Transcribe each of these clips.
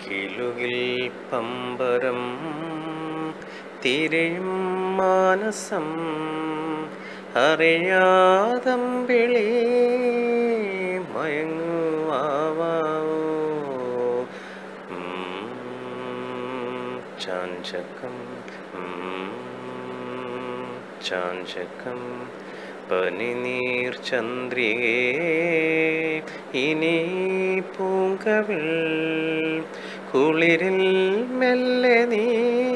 കിലുകിൽ പമ്പരം തിരയും മാനസം അറിയാതമ്പിളി മയങ്ങുവാവോ ചാഞ്ചകം ചാഞ്ചകം പനിനീർ ചന്ദ്രികേ ഇനി പൂങ്കവിൾ കുളിരിൽ മെല്ലെ നീ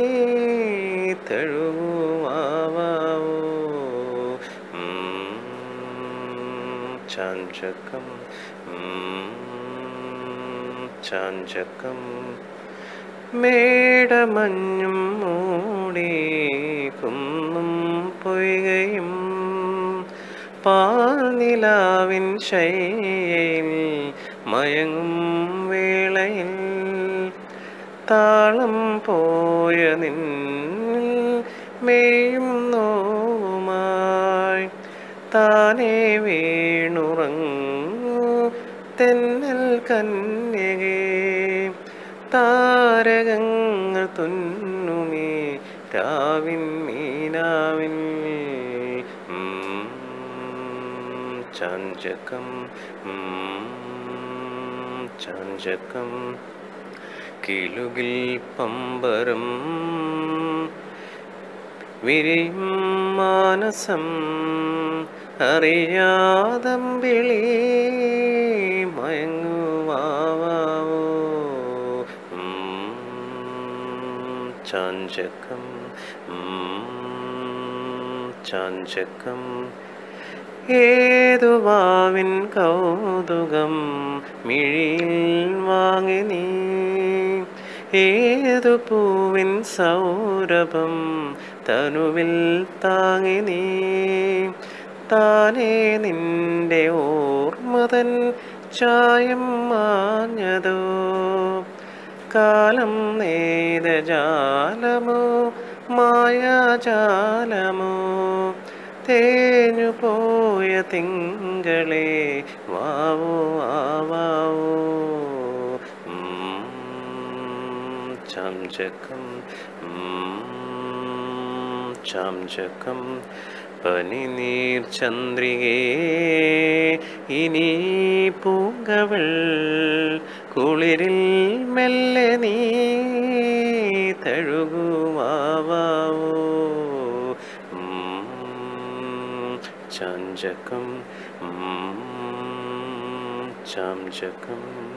തഴുവാവോ ചാഞ്ചകം ചാഞ്ചകം മേടമഞ്ഞും മൂടി കുന്നും പൊയ്കയും പാനിലാവിൻ ശൈയിൽ മയങ്ങും വേളയിൽ താളം പോയ നിൻ മേയും നോവുമായി താനേ വീണുറങ്ങൂ തെന്നൽ കന്യകേ താരകങ്ങൾ തുന്നുമേ രാവിൻ മീനാവിൻ ചാഞ്ചകം ചാഞ്ചകം കിലുകിൽ പമ്പരം വിരിയും മാനസം അറിയാതമ്പിളി മയങ്ങുവാവോ ചാഞ്ചകം ചാഞ്ചകം ഏതു വാവിൻ കൗതുകം മിഴിയിൽ വാങ്ങി നീ ഏതു പൂവിൻ സൗരഭം തനുവിൽ താങ്ങി നീ താനേ നിന്റെ ഓർമ്മതൻ ചായം മാഞ്ഞതോ കാലം നെയ്ത ജാലമോ മായാജാലമോ തേഞ്ഞു പോയ തിങ്കളെ വാവോ ആവാവോ ചാംചക്കം ചാംചക്കം പനിനീർ ചന്ദ്രികേ ഇനി പൂങ്കവൾ കുളിരിൽ മെല്ലെ നീ തഴുകുമാവോ ചാഞ്ചകം ചാംചകം